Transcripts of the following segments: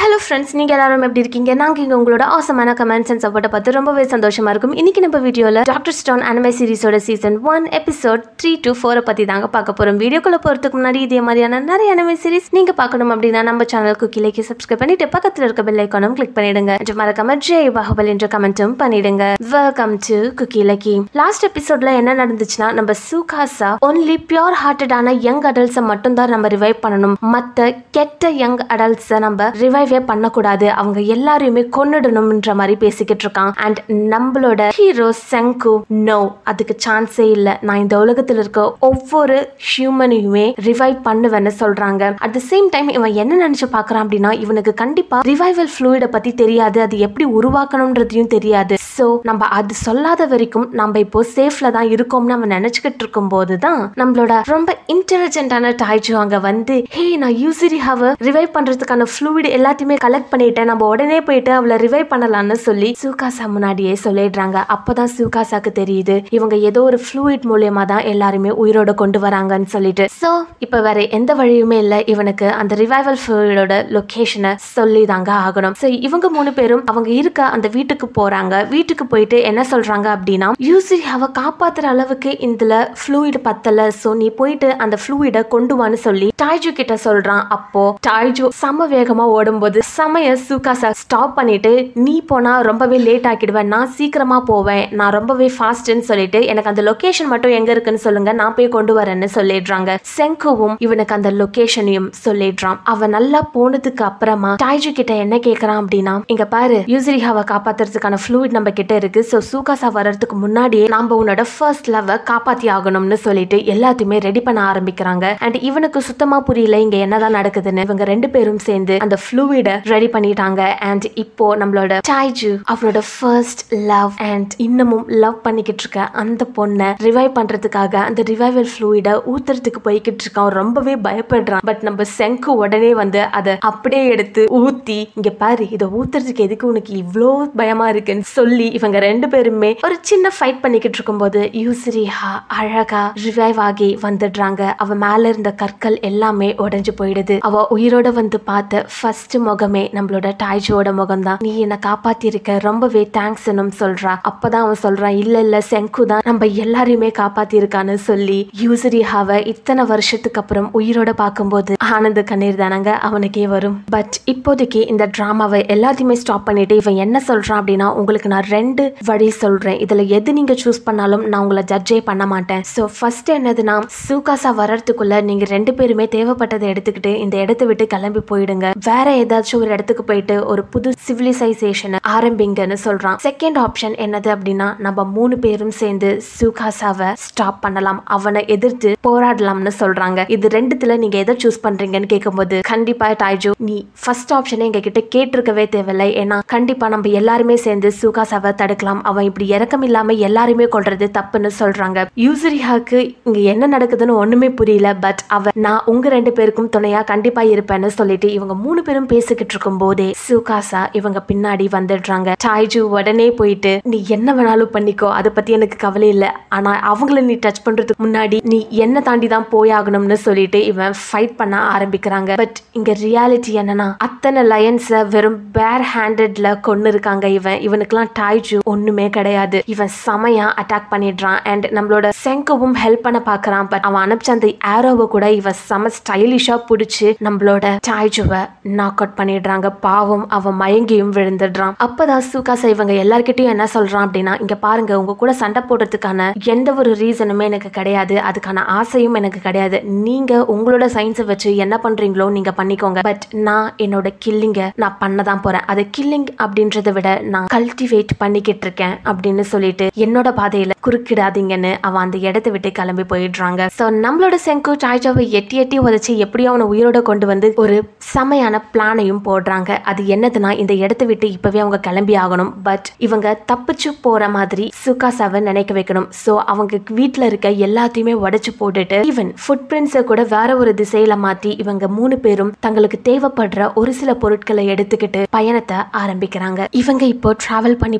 hello friends நீங்கள் எல்லாரும் எப்படி இருக்கீங்க நாங்கள் இங்கே உங்களோட ஆசமான கமெண்ட்ஸ் அண்ட் சப்போர்ட்டை பார்த்து ரொம்பவே சந்தோஷமா இருக்கும் இன்னைக்கு நம்ம வீடியோவில் டாக்டர் ஸ்டோன் அனிமே சீரிஸோட season one episode three to ஃபோரை பற்றி தாங்க பார்க்க போகிறோம் வீடியோக்குள்ளே போகிறதுக்கு முன்னாடி இதே மாதிரியான நிறைய அனிமே சீரிஸ் நீங்கள் பார்க்கணும் அப்படின்னா நம்ம சேனலுக்கு கீழே சப்ஸ்கிரைப் பண்ணிட்டு பக்கத்தில் இருக்க பெல் ஐக்கானும் கிளிக் பண்ணிடுங்க மற்றும் மறக்காம ஜெய் பாகுபல் என்ற கமெண்ட்டும் பண்ணிடுங்க welcome to cookie lucky last எபிசோட்ல என்ன நடந்துச்சுன்னா நம்ம சுகாசா ஒன்லி பியோர் ஹார்ட்டடான யங் அடல்ட்ஸை மட்டும் தான் நம்ம ரிவைவ் பண்ணணும் மற்ற கெட்ட யங் அடல்ட்ஸை நம்ம ரிவைவே பண்ணக்கூடாது அவங்க எல்லாரையுமே கொன்னுடணும்ன்ற மாதிரி பேசிக்கிட்டு இருக்கான் அண்ட் நம்மளோட ஹீரோ செங்கு நோ அதுக்கு சான்ஸே இல்லை நான் இந்த உலகத்தில் இருக்க ஒவ்வொரு ஹியூமனையுமே ரிவைவ் பண்ணுவேன்னு சொல்றாங்க அட் த சேம் டைம் இவன் என்ன நினைச்சு பார்க்கறான் அப்படின்னா இவனுக்கு கண்டிப்பா ரிவைவல் ஃப்ளூயிட பத்தி தெரியாது அது எப்படி உருவாக்கணும்ன்றதையும் தெரியாது ஸோ நம்ம அது சொல்லாத வரைக்கும் நம்ம இப்போ சேஃப்ல தான் இருக்கோம்னு அவன் நினைச்சுக்கிட்டு இருக்கும் போது தான் நம்மளோட ரொம்ப இன்டெலிஜென்டான டாய்ஜு அங்க வந்து ஹே நான் யூசிரி ஹவ ரிவைவ் பண்றதுக்கான ஃப்ளூயிட் எல்லாத்தையுமே கலெக்ட் பண்ணிட்டேன் நம்ம உடனே போயிட்டு அவளை ரிவைவ் பண்ணலாம்னு சொல்லி சூகாசா முன்னாடியே சொல்லிடுறாங்க அப்பதான் சூகாசாக்கு தெரியுது இவங்க ஏதோ ஒரு ஃப்ளூயிட் மூலியமா தான் எல்லாருமே உயிரோட கொண்டு வராங்கன்னு சொல்லிட்டு சோ இப்ப வேற எந்த வழியுமே இல்ல இவனுக்கு அந்த ரிவைவல் ஃப்ளூயிடோட லொகேஷனை சொல்லி தாங்க ஆகணும் சோ இவங்க மூணு பேரும் அவங்க இருக்க அந்த வீட்டுக்கு போறாங்க வீட்டுக்கு போயிட்டு என்ன சொல்றாங்க அப்படின்னா யூசி அவ காப்பாத்துற அளவுக்கு இதுல ஃப்ளூயிட் பத்தல சோ நீ போயிட்டு அந்த ஃப்ளூயிட கொண்டு வான்னு சொல்லி டாய்ஜு கிட்ட சொல்றான் அப்போ டாய்ஜு சம வேகமா ஓடும்போது சமய சுகாசா ஸ்டாப் பண்ணிட்டு நீ போனா ரொம்பவே லேட் ஆக்கிடுவேன் நான் சீக்கிரமா போவேன் நான் ரொம்பவே ஃபாஸ்ட்னு சொல்லிட்டு எனக்கு அந்த லொகேஷன் மட்டும் எங்க இருக்குன்னு சொல்லுங்க நான் போய் கொண்டு வரேன்னு சொல்லிடுறாங்க செங்குவும் இவனுக்கு அந்த லொகேஷனையும் சொல்லிடுறான் அவன் நல்லா போனதுக்கு அப்புறமா டாய்ஜு கிட்ட என்ன கேக்குறான் அப்படின்னா இங்க பாரு யூசிரிஹாவை காப்பாத்துறதுக்கான ஃப்ளூயிட் நம்ம கிட்ட இருக்கு ஸோ சூகாசா வர்றதுக்கு முன்னாடியே நம்ம உன்னோட ஃபர்ஸ்ட் லவ்வை காப்பாத்தி ஆகணும்னு சொல்லிட்டு எல்லாத்தையுமே ரெடி பண்ண ஆரம்பிக்கிறாங்க அண்ட் இவனுக்கு சுத்தமா புரியல இங்க என்னதான் நடக்குதுன்னு இவங்க ரெண்டு பேரும் சேர்ந்து அந்த ஃப்ளூயிட ரெடி பண்ணிட்டாங்க அண்ட் இப்போ நம்மளோட டாய்ஜு அவனோட ஃபர்ஸ்ட் லவ் அண்ட் இன்னமும் லவ் பண்ணிக்கிட்டு இருக்க அந்த பொண்ணை ரிவைவ் பண்றதுக்காக அந்த ரிவைவல் ஃப்ளூயிட ஊத்துறதுக்கு போய்கிட்டு இருக்கான் ரொம்பவே பயப்படுறான் பட் நம்ம செங்கு உடனே வந்து அதை அப்படியே எடுத்து ஊத்தி இங்க பாரு இதை ஊத்துறதுக்கு எதுக்கு உனக்கு இவ்வளோ பயமா இருக்குன்னு சொல்லி இவங்க ரெண்டு பேருமே ஒரு சின்ன ஃபைட் பண்ணிக்கிட்டு இருக்கும்போது யூசிரிஹா அழகா ரிவைவ் ஆகி வந்துடுறாங்க அவ மேல இருந்த கற்கள் எல்லாமே உடைஞ்சு போயிடுது அவ உயிரோட வந்து பார்த்த ஃபர்ஸ்ட் முகமே நம்மளோட டாய்ஜோட முகம் தான் நீ என்னை காப்பாத்திருக்க ரொம்பவே தேங்க்ஸ்னும் சொல்றா அப்பதான் அவன் சொல்றான் இல்ல இல்ல செங்கு தான் நம்ம எல்லாரையுமே காப்பாத்திருக்கான்னு சொல்லி யூசிரிஹாவை இத்தனை வருஷத்துக்கு அப்புறம் உயிரோட பார்க்கும்போது ஆனந்த கண்ணீர் தானங்க அவனுக்கே வரும் பட் இப்போதைக்கு இந்த டிராமாவை எல்லாத்தையுமே ஸ்டாப் பண்ணிட்டு இவன் என்ன சொல்றான் அப்படின்னா உங்களுக்கு நான் ரெண்டு வழி சொல்றேன் இதுல எது நீங்க சூஸ் பண்ணாலும் நான் உங்களை ஜட்ஜே பண்ண மாட்டேன் ஸோ ஃபர்ஸ்ட் என்னதுன்னா சூகாசா வர்றதுக்குள்ள நீங்க ரெண்டு பேருமே தேவைப்பட்டதை எடுத்துக்கிட்டு இந்த இடத்த விட்டு கிளம்பி போயிடுங்க வேற ஏதாச்சும் ஒரு இடத்துக்கு போயிட்டு ஒரு புது சிவிலைசேஷனை ஆரம்பிங்கன்னு சொல்றான் செகண்ட் ஆப்ஷன் என்னது அப்படின்னா நம்ம மூணு பேரும் சேர்ந்து சுகாசாவை ஸ்டாப் பண்ணலாம் அவனை எதிர்த்து போராடலாம்னு சொல்றாங்க இது ரெண்டுத்துல நீங்க எதை சூஸ் பண்றீங்கன்னு கேட்கும்போது கண்டிப்பா டாய்ஜோ நீ ஃபர்ஸ்ட் ஆப்ஷனை எங்க கிட்ட கேட்டிருக்கவே தேவையில்லை ஏன்னா கண்டிப்பா நம்ம எல்லாருமே சேர்ந்து சுகாசாவை தடுக்கலாம் அவன் இப்படி இறக்கம் இல்லாம எல்லாருமே கொள்றது தப்புன்னு சொல்றாங்க யூசரியாக்கு இங்க என்ன நடக்குதுன்னு ஒண்ணுமே புரியல பட் அவ நான் உங்க ரெண்டு பேருக்கும் துணையா கண்டிப்பா இருப்பேன்னு சொல்லிட்டு இவங்க மூணு பேரும் பேசிக்கிட்டு இருக்கும் போதே சுகாசா இவங்க பின்னாடி வந்துடுறாங்க டாய்ஜு உடனே போயிட்டு நீ என்ன வேணாலும் பண்ணிக்கோ அதை பத்தி எனக்கு கவலை இல்லை ஆனா அவங்கள நீ டச் பண்றதுக்கு முன்னாடி நீ என்ன தாண்டி தான் போயாகணும்னு சொல்லிட்டு இவன் ஃபைட் பண்ண ஆரம்பிக்கிறாங்க பட் இங்க ரியாலிட்டி என்னன்னா அத்தனை லயன்ஸ வெறும் பேர் ஹேண்டட்ல கொண்டு இருக்காங்க இவன் இவனுக்குலாம் டாய்ஜு ஒண்ணுமே கிடையாது இவன் செமையா அட்டாக் பண்ணிடுறான் அண்ட் நம்மளோட செங்கோவும் ஹெல்ப் பண்ண பாக்குறான் பட் அவன் அனுப்பிச்ச அந்த ஆரோவை கூட இவன் செம ஸ்டைலிஷா பிடிச்சி நம்மளோட டாய்ஜுவை நாக் அவுட் பண்ணிடுறாங்க பாவம் அவன் மயங்கியும் விழுந்துடுறான் அப்பதான் சுகாசா இவங்க எல்லார்கிட்டயும் என்ன சொல்றான் அப்படின்னா இங்க பாருங்க உங்க கூட சண்டை போடுறதுக்கான எந்த ஒரு ரீசனுமே எனக்கு கிடையாது அதுக்கான ஆசையும் எனக்கு கிடையாது நீங்க உங்களோட சயின்ஸை வச்சு என்ன பண்றீங்களோ நீங்க பண்ணிக்கோங்க பட் நான் என்னோட கில்லிங்க நான் பண்ண தான் போறேன் அதை கில்லிங் அப்படின்றத விட நான் கல்டிவேட் பண்ணிக்கிட்டு இருக்கேன் அப்படின்னு சொல்லிட்டு என்னோட பாதையில குறுக்கிடாதீங்கன்னு அவன் அந்த இடத்தை விட்டு கிளம்பி போயிடுறாங்க ஸோ நம்மளோட செங்கு சாய்ஜாவை எட்டி எட்டி உதச்சி எப்படியோ அவனை உயிரோட கொண்டு வந்து ஒரு செமையான பிளானையும் போடுறாங்க அது என்னதுன்னா இந்த இடத்த விட்டு இப்பவே அவங்க கிளம்பி ஆகணும் பட் இவங்க தப்பிச்சு போற மாதிரி சுகாசாவை நினைக்க வைக்கணும் ஸோ அவங்க வீட்டில் இருக்க எல்லாத்தையுமே உடைச்சு போட்டுட்டு ஈவன் ஃபுட் பிரிண்ட்ஸை கூட வேற ஒரு திசையில மாத்தி இவங்க மூணு பேரும் தங்களுக்கு தேவைப்படுற ஒரு சில பொருட்களை எடுத்துக்கிட்டு பயணத்தை ஆரம்பிக்கிறாங்க இவங்க இப்போ டிராவல் பண்ணி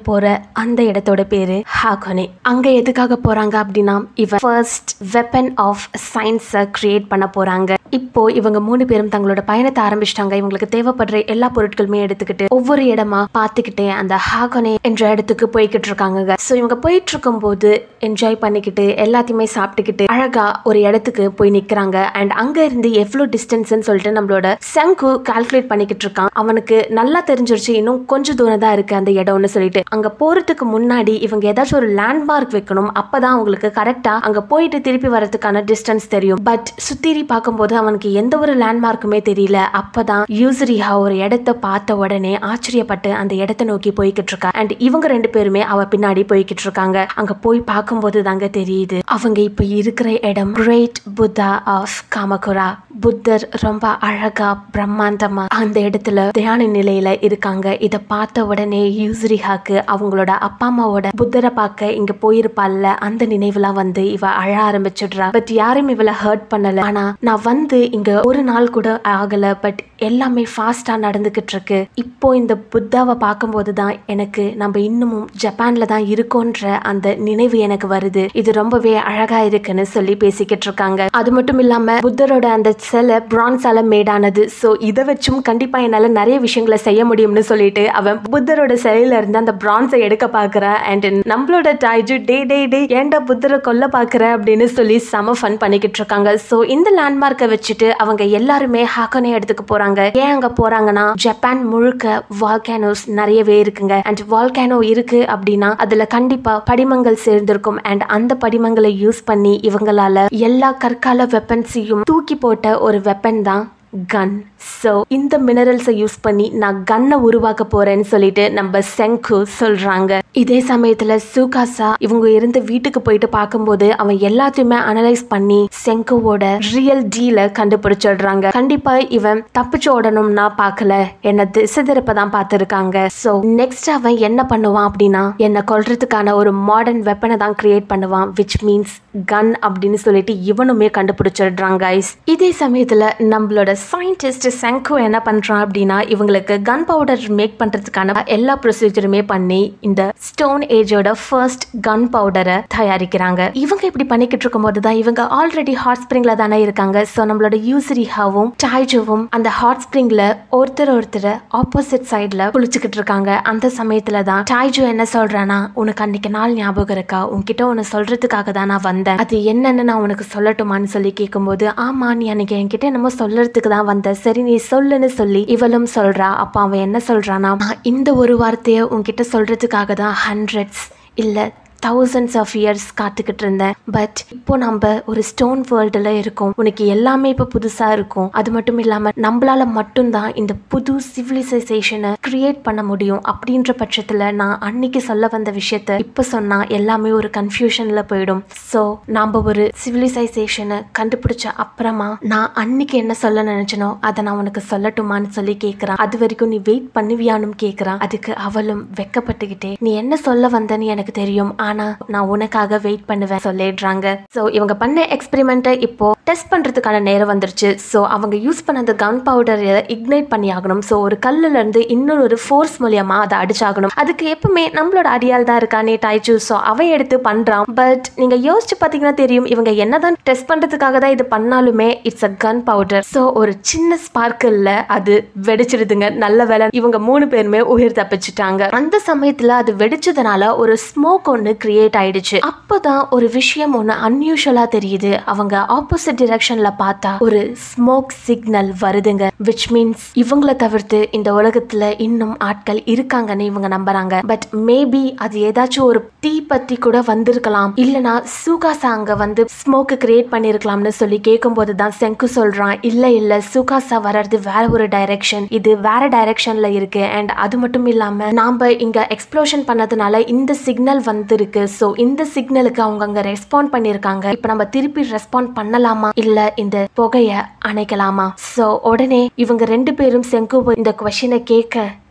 போற அந்த இடத்தோட பேரு ஹாகோனே அங்க எதுக்காக போறாங்க அப்படின்னா இவன் ஃபர்ஸ்ட் வெப்பன் ஆஃப் சயின்ஸை கிரியேட் பண்ண போறாங்க இப்போ இவங்க மூணு பேரும் தங்களோட பயணத்தை ஆரம்பிச்சிட்டாங்க இவங்களுக்கு தேவைப்படுற எல்லா பொருட்களுமே எடுத்துக்கிட்டு ஒவ்வொரு இடமா பார்த்துக்கிட்டே அந்த ஹாகோனே என்ற இடத்துக்கு போய்கிட்டு இருக்காங்க ஸோ இவங்க போயிட்டு இருக்கும்போது என்ஜாய் பண்ணிக்கிட்டு எல்லாத்தையுமே சாப்பிட்டுக்கிட்டு அழகா ஒரு இடத்துக்கு போய் நிக்கிறாங்க அண்ட் அங்க இருந்து எவ்வளோ டிஸ்டன்ஸ்னு சொல்லிட்டு நம்மளோட சங்கு கால்குலேட் பண்ணிக்கிட்டு இருக்கான் அவனுக்கு நல்லா தெரிஞ்சிருச்சு இன்னும் கொஞ்சம் தூரம் தான் இருக்கு அந்த இடம்னு சொல்லிட்டு அங்க போறதுக்கு முன்னாடி இவங்க ஏதாச்சும் ஒரு லேண்ட்மார்க் வைக்கணும் அப்பதான் அவங்களுக்கு கரெக்டா அங்க போயிட்டு திருப்பி வரதுக்கான டிஸ்டன்ஸ் தெரியும் பட் சுத்திரி பார்க்கும்போது அவனுக்கு எந்த ஒரு லேண்ட்மார்க்குமே தெரியல அப்பதான் யூசரியா ஒரு இடத்த பார்த்த உடனே ஆச்சரியப்பட்டு அந்த இடத்த நோக்கி போய்கிட்டு இருக்கா அண்ட் இவங்க ரெண்டு பேருமே அவ பின்னாடி போய்கிட்டு இருக்காங்க அங்க போய் பார்க்கும்போது தாங்க தெரியுது அவங்க இப்ப இருக்கிற இடம் கிரேட் புத்தா ஆஃப் காமகுரா புத்தர் ரொம்ப அழகா பிரம்மாண்டமா அந்த இடத்துல தியான நிலையில இருக்காங்க இத பார்த்த உடனே யூசரிஹாக்கு அவங்களோட அப்பா அம்மாவோட புத்தரை பார்க்க இங்க போயிருப்பாள்ல அந்த நினைவுலாம் வந்து இவ அழ ஆரம்பிச்சிடுறா பட் யாரும் இவளை ஹர்ட் பண்ணல ஆனா நான் வந்து இங்க ஒரு நாள் கூட ஆகல பட் எல்லாமே ஃபாஸ்டா நடந்துகிட்டு இருக்கு இப்போ இந்த புத்தாவை பார்க்கும்போது தான் எனக்கு நம்ம இன்னமும் ஜப்பான்ல தான் இருக்கோன்ற அந்த நினைவு எனக்கு வருது இது ரொம்பவே அழகா இருக்குன்னு சொல்லி பேசிக்கிட்டு இருக்காங்க அது மட்டும் இல்லாம புத்தரோட அந்த சிலை பிரான்ஸால மேடானது ஸோ இதை வச்சும் கண்டிப்பா என்னால நிறைய விஷயங்களை செய்ய முடியும்னு சொல்லிட்டு அவன் புத்தரோட சிலையில இருந்து அந்த பிரான்ஸை எடுக்க பாக்குறா அண்ட் நம்மளோட டாய்ஜு டே டே டே ஏன்டா புத்தரை கொல்ல பாக்குற அப்படின்னு சொல்லி செம ஃபன் பண்ணிக்கிட்டு இருக்காங்க ஸோ இந்த லேண்ட்மார்க்கை வச்சுட்டு அவங்க எல்லாருமே ஹாக்கனே இடத்துக்கு போறாங்க ஏன் அங்க போறாங்கன்னா ஜப்பான் முழுக்க வால்கேனோஸ் நிறையவே இருக்குங்க அண்ட் வால்கேனோ இருக்கு அப்படின்னா அதுல கண்டிப்பா படிமங்கள் சேர்ந்திருக்கும் அண்ட் அந்த படிமங்களை யூஸ் பண்ணி இவங்களால எல்லா கற்கால வெப்பன்ஸையும் தூக்கி போட்ட ஒரு வெப்பன் தான் கன் ஸோ இந்த மினரல்ஸை யூஸ் பண்ணி நான் கன்னை உருவாக்க போறேன்னு சொல்லிட்டு நம்ம செங்கு சொல்றாங்க இதே சமயத்துல சூகாசா இவங்க இருந்து வீட்டுக்கு போயிட்டு பார்க்கும்போது அவன் எல்லாத்தையுமே அனலைஸ் பண்ணி செங்குவோட ரியல் டீல கண்டுபிடிச்சிடுறாங்க கண்டிப்பா இவன் தப்பிச்சு ஓடணும்னா பார்க்கல என்ன திசை திருப்ப தான் பார்த்துருக்காங்க ஸோ நெக்ஸ்ட் அவன் என்ன பண்ணுவான் அப்படின்னா என்னை கொல்றதுக்கான ஒரு மாடர்ன் வெப்பனை தான் கிரியேட் பண்ணுவான் விச் மீன்ஸ் கன் அப்படின்னு சொல்லிட்டு இவனுமே கண்டுபிடிச்சிடுறான் கைஸ் இதே சமயத்துல நம்மளோட சயின்டிஸ்ட் செங்கோ என்ன பண்றான் அப்படின்னா இவங்களுக்கு கன் பவுடர் மேக் பண்றதுக்கான எல்லா ப்ரொசீஜருமே பண்ணி இந்த ஸ்டோன் ஏஜோட ஃபர்ஸ்ட் கன் பவுடரை தயாரிக்கிறாங்க இவங்க இப்படி பண்ணிக்கிட்டு இருக்கும்போது தான் இவங்க ஆல்ரெடி ஹாட் ஸ்ப்ரிங்ல தானே இருக்காங்க ஸோ நம்மளோட யூசரிஹாவும் டாய்ஜோவும் அந்த ஹாட் ஸ்ப்ரிங்ல ஒருத்தர் ஒருத்தர் ஆப்போசிட் சைட்ல குளிச்சுக்கிட்டு இருக்காங்க அந்த சமயத்துல தான் டாய்ஜோ என்ன சொல்றானா உனக்கு அன்னைக்கு நாள் ஞாபகம் இருக்கா உன்கிட்ட ஒன்னு சொல்றதுக்காக தான் நான் வந்தேன் அது என்னன்னு நான் உனக்கு சொல்லட்டுமான்னு சொல்லி கேட்கும்போது ஆமா நீ அன்னைக்கு என்கிட்ட என்னமோ சொல்றதுக்கு தான் வந்த சரி நீ சொல்லுன்னு சொல்லி இவளும் சொல்றா அப்ப அவன் என்ன சொல்றானா "நான் இந்த ஒரு வார்த்தையை உன்கிட்ட சொல்றதுக்காக தான் ஹண்ட்ரட்ஸ் இல்ல தௌசண்ட்ஸ் ஆஃப் இயர்ஸ் காத்துக்கிட்டு இருந்தேன் பட் இப்போ நம்ம ஒரு ஸ்டோன் வேர்ல்டில் இருக்கோம் உனக்கு எல்லாமே இப்போ புதுசாக இருக்கும் அது மட்டும் இல்லாமல் நம்மளால மட்டும்தான் இந்த புது சிவிலைசேஷனை கிரியேட் பண்ண முடியும் அப்படின்ற பட்சத்தில் நான் அன்னைக்கு சொல்ல வந்த விஷயத்த இப்போ சொன்னால் எல்லாமே ஒரு கன்ஃபியூஷனில் போயிடும் ஸோ நாம் ஒரு சிவிலைசேஷனை கண்டுபிடிச்ச அப்புறமா நான் அன்னைக்கு என்ன சொல்ல நினைச்சனோ அதை நான் உனக்கு சொல்லட்டுமான்னு சொல்லி கேட்குறான் அது வரைக்கும் நீ வெயிட் பண்ணுவியானும் கேட்குறான் அதுக்கு அவளும் வெக்கப்பட்டுக்கிட்டே நீ என்ன சொல்ல வந்தன்னு எனக்கு தெரியும் ஆனா நான் உனக்காக வெயிட் பண்ணுவேன் சொல்லிடுறாங்க ஸோ இவங்க பண்ண எக்ஸ்பெரிமெண்ட்டை இப்போ டெஸ்ட் பண்றதுக்கான நேரம் வந்துருச்சு ஸோ அவங்க யூஸ் பண்ண அந்த கன் பவுடரை இக்னைட் பண்ணி ஆகணும் ஸோ ஒரு கல்லுல இருந்து இன்னொரு ஒரு ஃபோர்ஸ் மூலியமா அதை அடிச்சாகணும் அதுக்கு எப்பவுமே நம்மளோட அடியால் தான் இருக்கானே டாய்ச்சு ஸோ அவன் எடுத்து பண்றான் பட் நீங்க யோசிச்சு பார்த்தீங்கன்னா தெரியும் இவங்க என்னதான் டெஸ்ட் பண்றதுக்காக தான் இது பண்ணாலுமே it's a gunpowder so ஒரு சின்ன ஸ்பார்க்கிள்ல அது வெடிச்சிடுதுங்க நல்ல வேலை இவங்க மூணு பேருமே உயிர் தப்பிச்சிட்டாங்க அந்த சமயத்துல அது வெடிச்சதுனால ஒரு ஸ்மோக் ஒன்று கிரியேட் ஆயிடுச்சு அப்பதான் ஒரு விஷயம் ஒன்று அன்யூஷுவலா தெரியுது அவங்க ஆப்போசிட் டிரெக்ஷன்ல பார்த்தா ஒரு ஸ்மோக் சிக்னல் வருதுங்க விச் மீன்ஸ் இவங்கள தவிர்த்து இந்த உலகத்துல இன்னும் ஆட்கள் இருக்காங்கன்னு இவங்க நம்புறாங்க பட் மேபி அது ஏதாச்சும் ஒரு தீ பத்தி கூட வந்திருக்கலாம் இல்லனா சுகாசா அங்க வந்து ஸ்மோக்கு கிரியேட் பண்ணிருக்கலாம்னு சொல்லி கேட்கும்போது தான் செங்கு சொல்றான் இல்ல இல்ல சுகாசா வர்றது வேற ஒரு டைரக்ஷன் இது வேற டைரக்ஷன்ல இருக்கு அண்ட் அது மட்டும் இல்லாம நாம இங்க எக்ஸ்ப்ளோஷன் பண்ணதுனால இந்த சிக்னல் வந்திருக்கு ஸோ இந்த சிக்னலுக்கு அவங்க அங்க ரெஸ்பாண்ட் பண்ணிருக்காங்க இப்போ நம்ம திருப்பி ரெஸ்பாண்ட் பண்ணலாமா இல்ல இந்த புகைய அணைக்கலாமா ஸோ உடனே இவங்க ரெண்டு பேரும் செங்கு இந்த கொஷினை கேட்க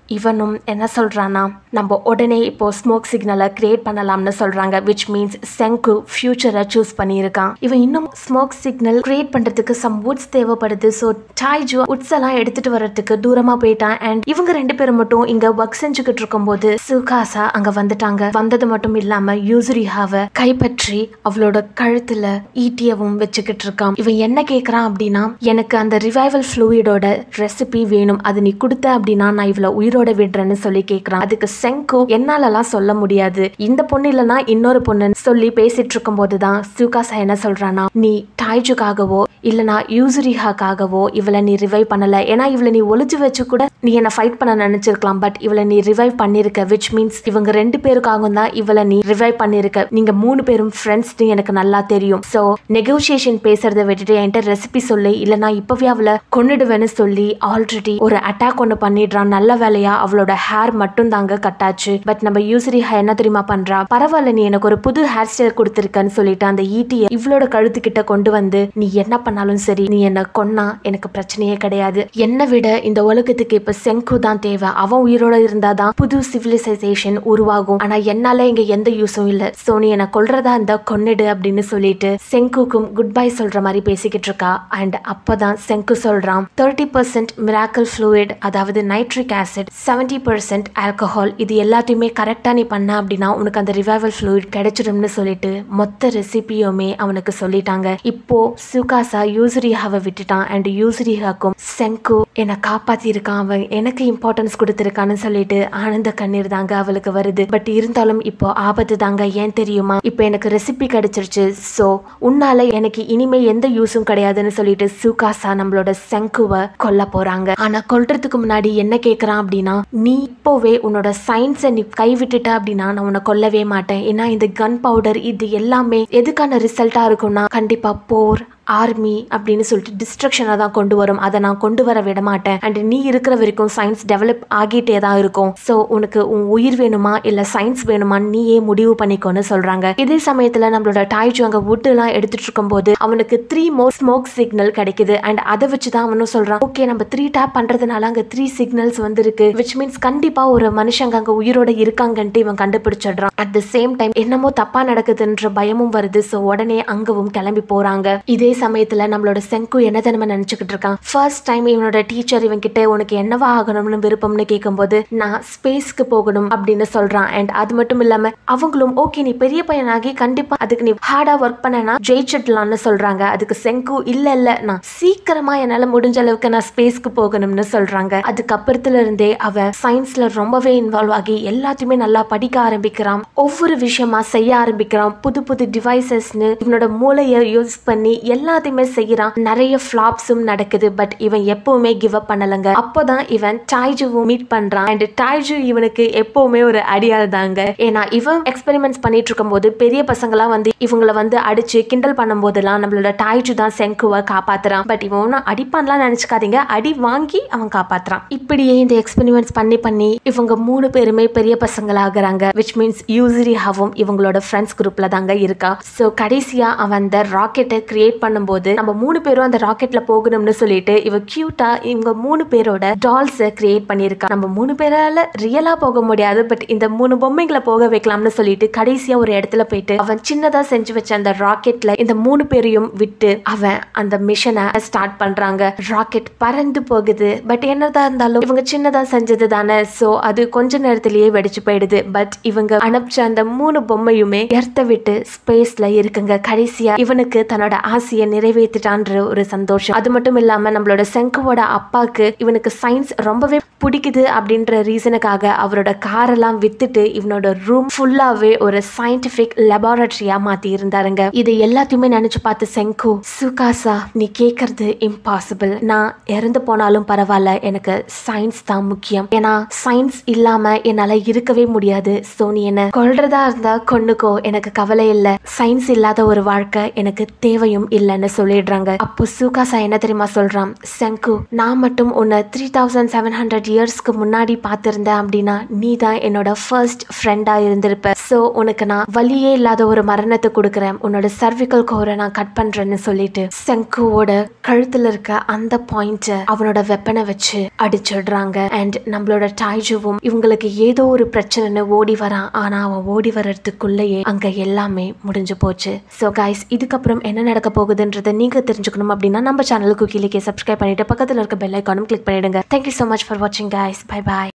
இவனும் என்ன சொல்றானா நம்ம உடனே இப்போ ஸ்மோக் சிக்னலை கிரியேட் பண்ணலாம்னு சொல்றாங்க விச் மீன்ஸ் செங்கு ஃபியூச்சரை சூஸ் பண்ணியிருக்கான் இவன் இன்னும் ஸ்மோக் சிக்னல் கிரியேட் பண்றதுக்கு சம் வுட்ஸ் தேவைப்படுது ஸோ டாய்ஜு உட்ஸ் எல்லாம் எடுத்துட்டு வர்றதுக்கு தூரமா போயிட்டான் அண்ட் இவங்க ரெண்டு பேரும் மட்டும் இங்க ஒர்க் செஞ்சுக்கிட்டு இருக்கும்போது சுகாசா அங்க வந்துட்டாங்க வந்தது மட்டும் இல்லாம யூசுரிஹாவை கைப்பற்றி அவளோட கழுத்துல ஈட்டியவும் வச்சுக்கிட்டு இருக்கான் இவன் என்ன கேக்குறான் அப்படின்னா எனக்கு அந்த ரிவைவல் ஃப்ளூயிடோட ரெசிபி வேணும் அது நீ கொடுத்த அப்படின்னா நான் இவளை உயிரோட விடுறேன்னு சொல்லி கேக்குறான் அதுக்கு செங்கு என்னாலலாம் சொல்ல முடியாது இந்த பொண்ணு இல்லைன்னா இன்னொரு பொண்ணுன்னு சொல்லி பேசிட்டு இருக்கும் போதுதான் சுகாசா என்ன சொல்றானா நீ டாய்ஜுக்காகவோ இல்லனா யூசுரிஹாக்காகவோ இவளை நீ ரிவைவ் பண்ணல ஏன்னா இவளை நீ ஒளிச்சு வச்சு கூட நீ என்ன ஃபைட் பண்ண நினைச்சிருக்கலாம் பட் இவளை நீ ரிவைவ் பண்ணிருக்க விச் மீன்ஸ் இவங்க ரெண்டு பேருக்காகவும் தான் இவளை நீ ரிவைவ் பண்ணிருக்க நீங்க மூணு பேரும் ஃப்ரெண்ட்ஸ்னு எனக்கு நல்லா தெரியும் ஸோ நெகோசியேஷன் பேசுறதை விட்டுட்டு என்கிட்ட ரெசிபி சொல்லு இல்லனா இப்பவே அவளை கொன்னுடுவேன்னு சொல்லி ஆல்ரெடி ஒரு அட்டாக் ஒன்று பண்ணிடுறான் நல்ல வேலையா அவளோட ஹேர் மட்டும் தாங்க கட்டாச்சு பட் நம்ம யூசரி என்ன தெரியுமா பண்றா பரவாயில்ல நீ எனக்கு ஒரு புது ஹேர் ஸ்டைல் கொடுத்துருக்கன்னு சொல்லிட்டு அந்த ஈட்டியை இவளோட கழுத்து கிட்ட கொண்டு வந்து நீ என்ன பண்ணாலும் சரி நீ என்ன கொன்னா எனக்கு பிரச்சனையே கிடையாது என்னை விட இந்த உலகத்துக்கு இப்ப செங்கு தான் தேவை அவன் உயிரோட இருந்தாதான் புது சிவிலைசேஷன் உருவாகும் ஆனா என்னால இங்க எந்த யூஸும் இல்ல சோ நீ என்ன கொல்றதா இருந்தா கொன்னிடு அப்படின்னு சொல்லிட்டு செங்குக்கும் குட் பை சொல்ற மாதிரி பேசிக்கிட்டு இருக்கா அண்ட் அப்பதான் செங்கு சொல்றான் தேர்ட்டி பர்சன்ட் மிராக்கல் ஃப்ளூயிட் அதாவது nitric acid seventy percent alcohol இது எல்லாத்தையுமே கரெக்டா நீ பண்ண அப்படின்னா உனக்கு அந்த ரிவைவல் ஃப்ளூயிட் கிடைச்சிடும்னு சொல்லிட்டு மொத்த ரெசிபியுமே அவனுக்கு சொல்லிட்டாங்க இப்போ சுகாசா யூசுரியாவை விட்டுட்டான் அண்ட் யூசுரியாக்கும் செங்கு என்னை காப்பாத்தி இருக்கான் அவன் எனக்கு இம்பார்ட்டன்ஸ் கொடுத்துருக்கான்னு சொல்லிட்டு ஆனந்த கண்ணீர் தாங்க அவளுக்கு வருது பட் இருந்தாலும் இப்போ ஆபத்து தாங்க ஏன் தெரியுமா இப்போ எனக்கு ரெசிபி கிடைச்சிருச்சு ஸோ உன்னால எனக்கு இனிமே எந்த யூஸும் கிடையாதுன்னு சொல்லிட்டு சுகாசா நம்மளோட செங்குவை கொல்ல போறாங்க ஆனா கொல்றதுக்கு முன்னாடி என்ன கேக்குறான் அப்படின்னா நீ இப்போவே உன்னோட சயின்ஸை நீ கைவிட்டுட்ட அப்படின்னா நான் உன்னை கொல்லவே மாட்டேன் ஏன்னா இந்த கன் பவுடர் இது எல்லாமே எதுக்கான ரிசல்ட்டா இருக்கும்னா கண்டிப்பா போர் ஆர்மி அப்படின்னு சொல்லிட்டு டிஸ்ட்ரக்ஷனை தான் கொண்டு வரும் அதை நான் கொண்டு வர விட மாட்டேன் அண்ட் நீ இருக்கிற வரைக்கும் சயின்ஸ் டெவலப் ஆகிட்டே தான் இருக்கும் ஸோ உனக்கு உன் உயிர் வேணுமா இல்லை சயின்ஸ் வேணுமா நீயே முடிவு பண்ணிக்கோன்னு சொல்றாங்க இதே சமயத்தில் நம்மளோட டாய்ஜு அங்கே வுட்டுலாம் எடுத்துட்டு இருக்கும்போது அவனுக்கு த்ரீ மோர் ஸ்மோக் சிக்னல் கிடைக்குது அண்ட் அதை வச்சு தான் அவனும் சொல்றான் ஓகே நம்ம த்ரீ டேப் பண்றதுனால அங்கே த்ரீ சிக்னல்ஸ் வந்திருக்கு விச் மீன்ஸ் கண்டிப்பா ஒரு மனுஷங்க அங்கே உயிரோட இருக்காங்கன்ட்டு இவன் கண்டுபிடிச்சிடுறான் அட் த சேம் டைம் என்னமோ தப்பா நடக்குதுன்ற பயமும் வருது ஸோ உடனே அங்கவும் கிளம்பி போறாங்க இதே சமயத்துல நம்மளோட செங்கு என்ன தெரியுமா நினைச்சுக்கிட்டு இருக்கான் ஃபர்ஸ்ட் டைம் இவனோட டீச்சர் இவன் கிட்ட உனக்கு என்னவா ஆகணும்னு விருப்பம்னு கேட்கும்போது நான் ஸ்பேஸ்க்கு போகணும் அப்படின்னு சொல்றான் அண்ட் அது மட்டும் இல்லாம அவங்களும் ஓகே நீ பெரிய பையனாகி கண்டிப்பா அதுக்கு நீ ஹார்டா ஒர்க் பண்ணனா ஜெயிச்சிடலாம்னு சொல்றாங்க அதுக்கு செங்கு இல்ல இல்ல நான் சீக்கிரமா என்னால முடிஞ்ச அளவுக்கு நான் ஸ்பேஸ்க்கு போகணும்னு சொல்றாங்க அதுக்கப்புறத்துல இருந்தே அவன் சயின்ஸ்ல ரொம்பவே இன்வால்வ் ஆகி எல்லாத்தையுமே நல்லா படிக்க ஆரம்பிக்கிறான் ஒவ்வொரு விஷயமா செய்ய ஆரம்பிக்கிறான் புது புது டிவைசஸ்னு இவனோட மூளையை யூஸ் பண்ணி எல்லாத்தையுமே செய்யறான் நிறைய ஃபிளாப்ஸும் நடக்குது பட் இவன் எப்பவுமே கிவ் அப் பண்ணலங்க அப்போதான் இவன் டாய்ஜுவும் மீட் பண்றான் அண்ட் டாய்ஜு இவனுக்கு எப்பவுமே ஒரு அடியாள் தாங்க ஏன்னா இவன் எக்ஸ்பெரிமெண்ட்ஸ் பண்ணிட்டு இருக்கும்போது பெரிய பசங்களாம் வந்து இவங்கள வந்து அடிச்சு கிண்டல் பண்ணும் போதெல்லாம் நம்மளோட டாய்ஜு தான் செங்குவை காப்பாத்துறான் பட் இவன் ஒன்றும் அடிப்பான்லாம் நினைச்சுக்காதீங்க அடி வாங்கி அவன் காப்பாத்துறான் இப்படியே இந்த எக்ஸ்பெரிமெண்ட்ஸ் பண்ணி பண்ணி இவங்க மூணு பேருமே பெரிய பசங்களாகிறாங்க விச் மீன்ஸ் யூசரி ஹவும் இவங்களோட ஃப்ரெண்ட்ஸ் குரூப்ல தாங்க இருக்கா ஸோ கடைசியா அவன் அந்த ராக்கெட்டை கிரியேட் பண்ணும்போது நம்ம மூணு பேரும் அந்த ராக்கெட்ல போகணும்னு சொல்லிட்டு இவ கியூட்டா இவங்க மூணு பேரோட டால்ஸை கிரியேட் பண்ணியிருக்கா நம்ம மூணு பேரால ரியலா போக முடியாது பட் இந்த மூணு பொம்மைகளை போக வைக்கலாம்னு சொல்லிட்டு கடைசியா ஒரு இடத்துல போயிட்டு அவன் சின்னதா செஞ்சு வச்ச அந்த ராக்கெட்ல இந்த மூணு பேரையும் விட்டு அவன் அந்த மிஷனை ஸ்டார்ட் பண்றாங்க ராக்கெட் பறந்து போகுது பட் என்னதான் இருந்தாலும் இவங்க சின்னதா செஞ்சது தானே சோ அது கொஞ்ச நேரத்திலேயே வெடிச்சு போயிடுது பட் இவங்க அனுப்பிச்ச அந்த மூணு பொம்மையுமே எர்த்த விட்டு ஸ்பேஸ்ல இருக்குங்க கடைசியா இவனுக்கு தன்னோட ஆசையை நிறைவேற்றிட்டான்ற ஒரு சந்தோஷம் அது மட்டும் இல்லாம நம்மளோட செங்குவோட அப்பாக்கு இவனுக்கு சயின்ஸ் ரொம்பவே பிடிக்குது அப்படின்ற ரீசனுக்காக அவரோட காரெல்லாம் வித்துட்டு இவனோட ரூம் ஃபுல்லாவே ஒரு சயின்டிபிக் லெபார்டரியா மாத்தி இருந்தாருங்க இது எல்லாத்தையுமே நினைச்சு பார்த்து செங்கு சுகாசா நீ கேட்கறது இம்பாசிபிள் நான் இறந்து போனாலும் பரவாயில்ல எனக்கு சயின்ஸ் தான் முக்கியம் ஏன்னா சயின்ஸ் இல்லாம என்னால இருக்கவே முடியாது சோ நீ என்ன கொல்றதா இருந்தா கொன்னுக்கோ எனக்கு கவலை இல்ல சயின்ஸ் இல்லாத ஒரு வாழ்க்கை எனக்கு தேவையும் இல்லைன்னு சொல்லிடுறாங்க அப்போ சுகாசா என்ன தெரியுமா சொல்றான் செங்கு நான் மட்டும் உன்னை த்ரீ தௌசண்ட் செவன் ஹண்ட்ரட் இயர்ஸ்க்கு முன்னாடி பார்த்திருந்தேன் அப்படின்னா நீ தான் என்னோட ஃபர்ஸ்ட் ஃப்ரெண்டா இருந்திருப்ப சோ உனக்கு நான் வலியே இல்லாத ஒரு மரணத்தை கொடுக்குறேன் உன்னோட சர்விக்கல் கோரை நான் கட் பண்றேன்னு சொல்லிட்டு செங்குவோட கழுத்துல இருக்க அந்த பாயிண்ட அவனோட வெப்பனை வச்சு அடிச்சிடுறாங்க அண்ட் அண்ட் நம்மளோட டாய்ஜுவும் இவங்களுக்கு ஏதோ ஒரு பிரச்சனைன்னு ஓடி வரான் ஆனா அவன் ஓடி வர்றதுக்குள்ளேயே அங்க எல்லாமே முடிஞ்சு போச்சு ஸோ கைஸ் இதுக்கப்புறம் என்ன நடக்க போகுதுன்றதை நீங்க தெரிஞ்சுக்கணும் அப்படின்னா நம்ம சேனலுக்கு கீழே சப்ஸ்கிரைப் பண்ணிட்டு பக்கத்துல இருக்க பெல் ஐக்கானும் கிளிக் பண்ணிடுங்க தேங்க்யூ ஸோ மச் ஃபார் வாட்சிங் கைஸ் பை பாய்